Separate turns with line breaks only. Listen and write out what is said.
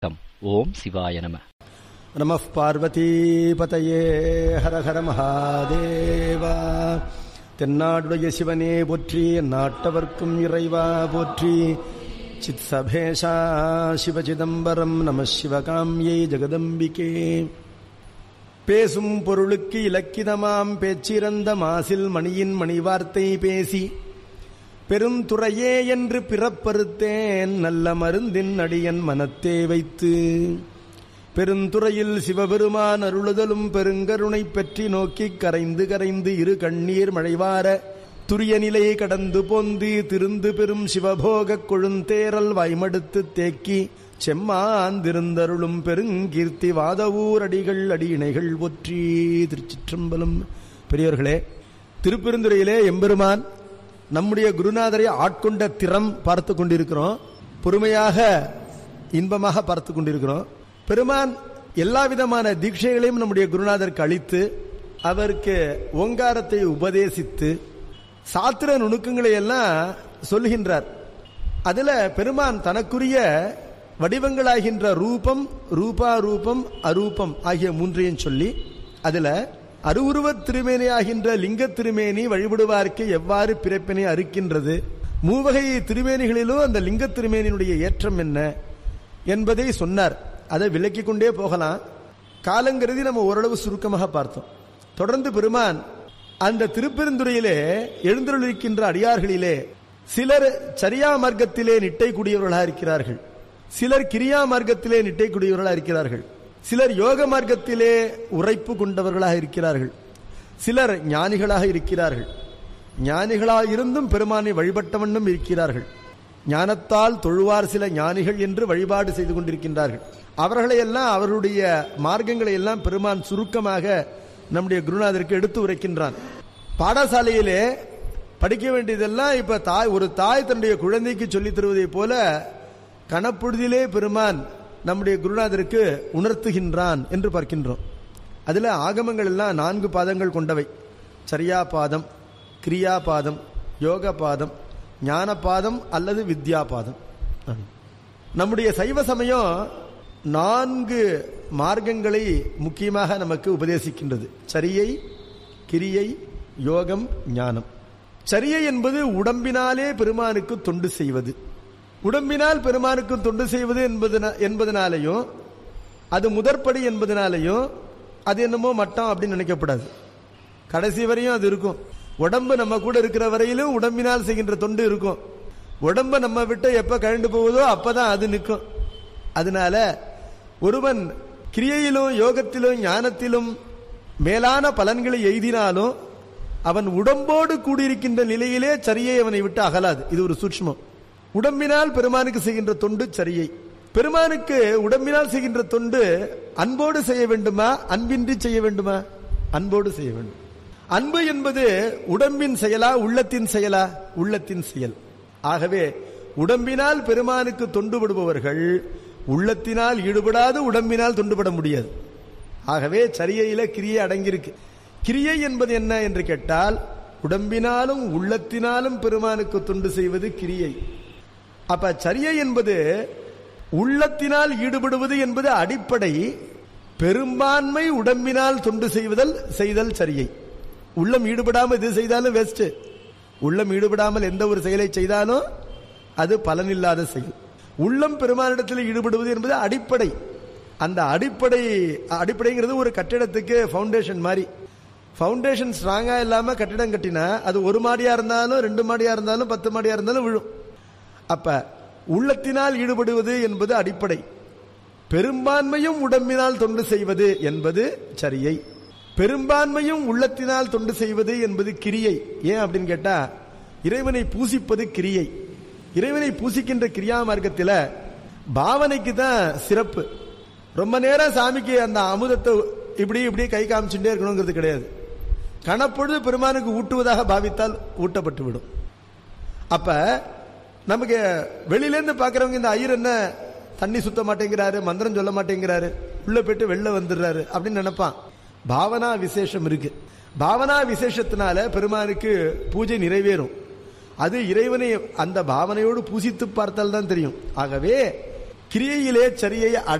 வணக்கம் ஓம் சிவாய நம
நமः பார்வதீபதயே ஹர ஹர மகாதேவா தென்னாடுடைய சிவனே போற்றி நாட்டவர்க்கும் இறைவா போற்றி சித் சபேஷா சிவசிதம்பரம் நம சிவகாமியை ஜெகதம்பிகே பேசும் பொருளுக்கு இலக்கிதமாம் பேச்சிறந்த மாசில் மணியின் மணிவார்த்தை பேசி பெருந்துறையே என்று பிறப்பறுத்தேன் நல்ல மருந்தின் அடியன் மனத்தே வைத்து பெருந்துறையில் சிவபெருமான் அருளுதலும் பெருங்கருணை பற்றி நோக்கிக் கரைந்து கரைந்து இரு கண்ணீர் மழைவார துரிய நிலை கடந்து போந்து திருந்து பெரும் சிவபோகக் கொழுந்தேரல் வாய்மடுத்து தேக்கி செம்மாந்திருந்தருளும் பெருங்கீர்த்தி வாதவூர் அடிகள் அடியிணைகள் ஒற்றி திருச்சிற்றம்பலம் பெரியவர்களே திருப்பெருந்துறையிலே எம்பெருமான் நம்முடைய குருநாதரை ஆட்கொண்ட திறம் பார்த்து கொண்டிருக்கிறோம் பொறுமையாக இன்பமாக பார்த்து கொண்டிருக்கிறோம் பெருமான் எல்லா விதமான தீட்சைகளையும் நம்முடைய குருநாதருக்கு அளித்து அவருக்கு ஓங்காரத்தை உபதேசித்து சாத்திர நுணுக்கங்களை எல்லாம் சொல்லுகின்றார் அதுல பெருமான் தனக்குரிய வடிவங்களாகின்ற ரூபம் ரூபா ரூபம் அரூபம் ஆகிய மூன்றையும் சொல்லி அதுல அருவுருவத் திருமேனியாகின்ற லிங்க திருமேனி வழிபடுவார்க்கு எவ்வாறு பிறப்பினை அறுக்கின்றது மூவகை திருமேனிகளிலும் அந்த லிங்க திருமேனியினுடைய ஏற்றம் என்ன என்பதை சொன்னார் அதை விலக்கிக் கொண்டே போகலாம் காலங்கருதி நம்ம ஓரளவு சுருக்கமாக பார்த்தோம் தொடர்ந்து பெருமான் அந்த திருப்பெருந்துறையிலே எழுந்தருளிருக்கின்ற அடியார்களிலே சிலர் சரியா மார்க்கத்திலே நிட்டை கூடியவர்களாக இருக்கிறார்கள் சிலர் கிரியா மார்க்கத்திலே நிட்டை கூடியவர்களாக இருக்கிறார்கள் சிலர் யோக மார்க்கத்திலே உரைப்பு கொண்டவர்களாக இருக்கிறார்கள் சிலர் ஞானிகளாக இருக்கிறார்கள் ஞானிகளாக இருந்தும் பெருமானை வழிபட்டவண்ணும் இருக்கிறார்கள் ஞானத்தால் தொழுவார் சில ஞானிகள் என்று வழிபாடு செய்து கொண்டிருக்கின்றார்கள் அவர்களை எல்லாம் அவருடைய மார்க்கங்களை எல்லாம் பெருமான் சுருக்கமாக நம்முடைய குருநாதருக்கு எடுத்து உரைக்கின்றான் பாடசாலையிலே படிக்க வேண்டியதெல்லாம் இப்ப தாய் ஒரு தாய் தன்னுடைய குழந்தைக்கு சொல்லித் தருவதை போல கணப்பொழுதிலே பெருமான் நம்முடைய குருநாதருக்கு உணர்த்துகின்றான் என்று பார்க்கின்றோம் அதுல ஆகமங்கள் எல்லாம் நான்கு பாதங்கள் கொண்டவை சரியா பாதம் கிரியா பாதம் யோக பாதம் ஞான பாதம் அல்லது வித்யா பாதம் நம்முடைய சைவ சமயம் நான்கு மார்க்கங்களை முக்கியமாக நமக்கு உபதேசிக்கின்றது சரியை கிரியை யோகம் ஞானம் சரியை என்பது உடம்பினாலே பெருமானுக்கு தொண்டு செய்வது உடம்பினால் பெருமானுக்கு தொண்டு செய்வது என்பதனாலையும் அது முதற்படி என்பதனாலையும் அது என்னமோ மட்டம் அப்படின்னு நினைக்கப்படாது கடைசி வரையும் அது இருக்கும் உடம்பு நம்ம கூட இருக்கிற வரையிலும் உடம்பினால் செய்கின்ற தொண்டு இருக்கும் உடம்ப நம்ம விட்டு எப்ப கழண்டு போவதோ அப்பதான் அது நிற்கும் அதனால ஒருவன் கிரியையிலும் யோகத்திலும் ஞானத்திலும் மேலான பலன்களை எய்தினாலும் அவன் உடம்போடு கூடியிருக்கின்ற நிலையிலே சரியை அவனை விட்டு அகலாது இது ஒரு சூட்சமம் உடம்பினால் பெருமானுக்கு செய்கின்ற தொண்டு சரியை பெருமானுக்கு உடம்பினால் செய்கின்ற தொண்டு அன்போடு செய்ய வேண்டுமா அன்பின்றி செய்ய வேண்டுமா அன்போடு செய்ய வேண்டும் அன்பு என்பது உடம்பின் செயலா உள்ளத்தின் செயலா உள்ளத்தின் செயல் ஆகவே உடம்பினால் பெருமானுக்கு தொண்டுபடுபவர்கள் உள்ளத்தினால் ஈடுபடாது உடம்பினால் தொண்டுபட முடியாது ஆகவே சரியையில கிரியை அடங்கியிருக்கு கிரியை என்பது என்ன என்று கேட்டால் உடம்பினாலும் உள்ளத்தினாலும் பெருமானுக்கு தொண்டு செய்வது கிரியை அப்ப சரியை என்பது உள்ளத்தினால் ஈடுபடுவது என்பது அடிப்படை பெரும்பான்மை உடம்பினால் தொண்டு செய்வதல் செய்தல் சரியை உள்ளம் ஈடுபடாமல் இது செய்தாலும் வேஸ்ட் உள்ளம் ஈடுபடாமல் எந்த ஒரு செயலை செய்தாலும் அது பலனில்லாத செயல் உள்ளம் பெருமானிடத்தில் ஈடுபடுவது என்பது அடிப்படை அந்த அடிப்படை அடிப்படைங்கிறது ஒரு கட்டிடத்துக்கு ஃபவுண்டேஷன் மாதிரி ஃபவுண்டேஷன் ஸ்ட்ராங்கா இல்லாம கட்டிடம் கட்டினா அது ஒரு மாடியா இருந்தாலும் ரெண்டு மாடியா இருந்தாலும் பத்து மாடியா இருந்தாலும் விழும் அப்ப உள்ளத்தினால் ஈடுபடுவது என்பது அடிப்படை பெரும்பான்மையும் உடம்பினால் தொண்டு செய்வது என்பது சரியை பெரும்பான்மையும் உள்ளத்தினால் தொண்டு செய்வது என்பது கிரியை ஏன் அப்படின்னு கேட்டா இறைவனை பூசிப்பது கிரியை இறைவனை பூசிக்கின்ற கிரியா மார்க்கத்தில் பாவனைக்கு தான் சிறப்பு ரொம்ப நேரம் சாமிக்கு அந்த அமுதத்தை இப்படி இப்படி கை காமிச்சுட்டே இருக்கணுங்கிறது கிடையாது கணப்பொழுது பெருமானுக்கு ஊட்டுவதாக பாவித்தால் ஊட்டப்பட்டு விடும் அப்ப நமக்கு வெளியிலேருந்து பாக்குறவங்க இந்த ஐயர் என்ன தண்ணி சுத்த மாட்டேங்கிறாரு மந்திரம் சொல்ல மாட்டேங்கிறாரு உள்ள போயிட்டு வெளில வந்துடுறாரு அப்படின்னு நினைப்பான் பாவனா விசேஷம் இருக்கு பாவனா விசேஷத்தினால பெருமானுக்கு பூஜை நிறைவேறும் அது இறைவனை அந்த பாவனையோடு பூசித்து பார்த்தால் தான் தெரியும் ஆகவே கிரியையிலே சரியை